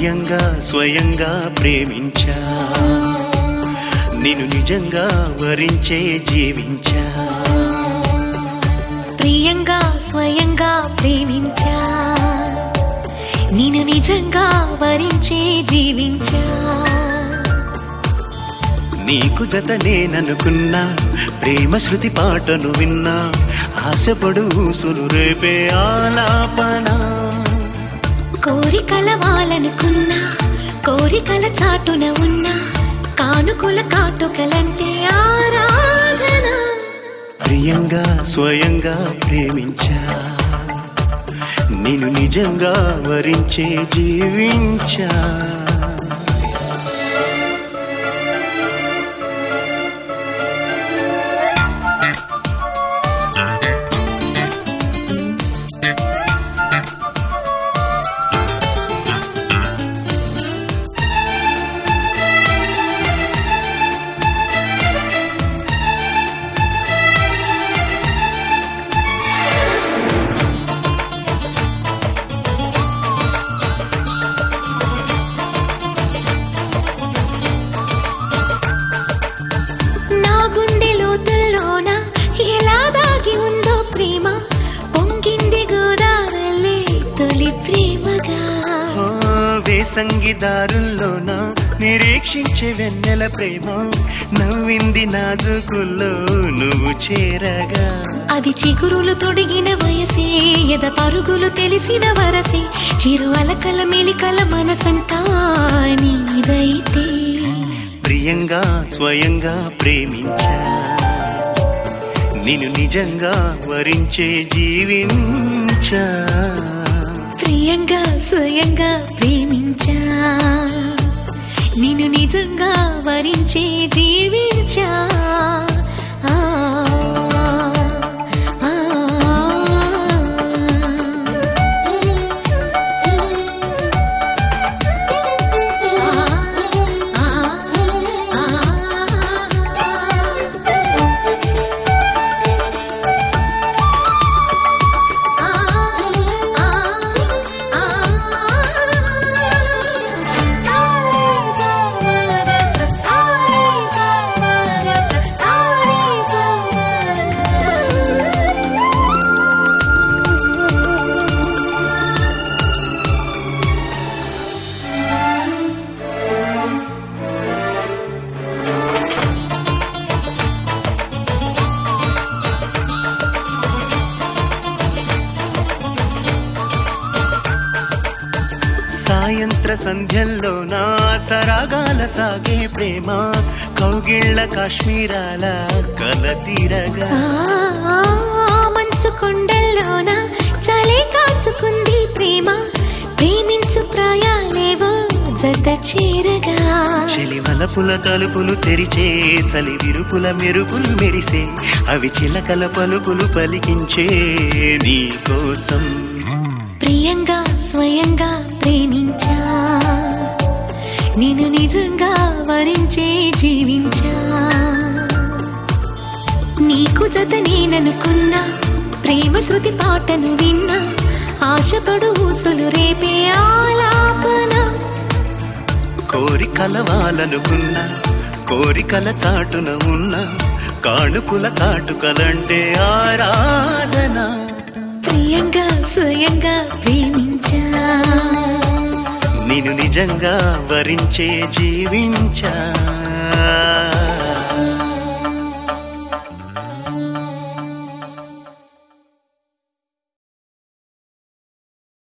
ప్రియంగా స్వయంగా ప్రేమించా నిన్ను నిజంగా వరించే జీవించా ప్రియంగా స్వయంగా ప్రేమించా నేను నిజంగా వరించే జీవించా నీకు జత నేననుకున్నా ప్రేమ శృతి పాటను విన్నా ఆశపడు ఊసులు రేపే ఆలాపన కోరికల వాలనుకున్నా కోరికల చాటున ఉన్నా కానుకల కాటుకలంటే ఆరాధన ప్రియంగా స్వయంగా ప్రేమించా నేను నిజంగా వరించే జీవించా నా గుండె లోతుల్లోన ఎలా దాగి ఉందో ప్రేమ పొంగింది గోదావరిలే తొలి ప్రేమగా ఓ, వేసంగి దారుల్లోన నిరీక్షించే వెన్నెల ప్రేమ నవ్వింది నాజుకుల్లో నువ్వు చేరగా అది చిగురులు తొడిగిన వయసే ఎద పరుగులు తెలిసిన వరసే చిరు అలకల మెలికల మనసంతా నీదైతే ప్రియంగా స్వయంగా ప్రేమించా నేను నిజంగా వరించే జీవించా ప్రియంగా స్వయంగా ప్రేమించా నిన్ను నిజంగా వరించే జీవించా ఆ, ఆ, ఆ, ఆ, ఆ. సాయంత్ర సంధ్యల్లో నా సరాగాల సాగే ప్రేమ కౌగిళ్ళ కాశ్మీరాల కల తీరగా మంచు కొండల్లోన చలి కాచుకుంది ప్రేమ ప్రేమించు ప్రాయాలేవో జత చేరగా చెలి వలపుల తలుపులు తెరిచే చలి విరుపుల మెరుపులు మెరిసే అవి చిలకల పలుకులు పలికించే నీ కోసం ప్రియంగా స్వయంగా ప్రేమించా నేను నిజంగా వరించే జీవించా నీకు జత నేననుకున్నా ప్రేమ శృతి పాటను విన్నా ఆశపడు ఊసులు రేపే ఆలాపన కోరి కలవాలనుకున్నా కోరికల చాటున ఉన్న కాణుకుల కాటుకలంటే ఆరాధన ప్రియంగా స్వయంగా ప్రేమించా నేను నిజంగా వరించే జీవించా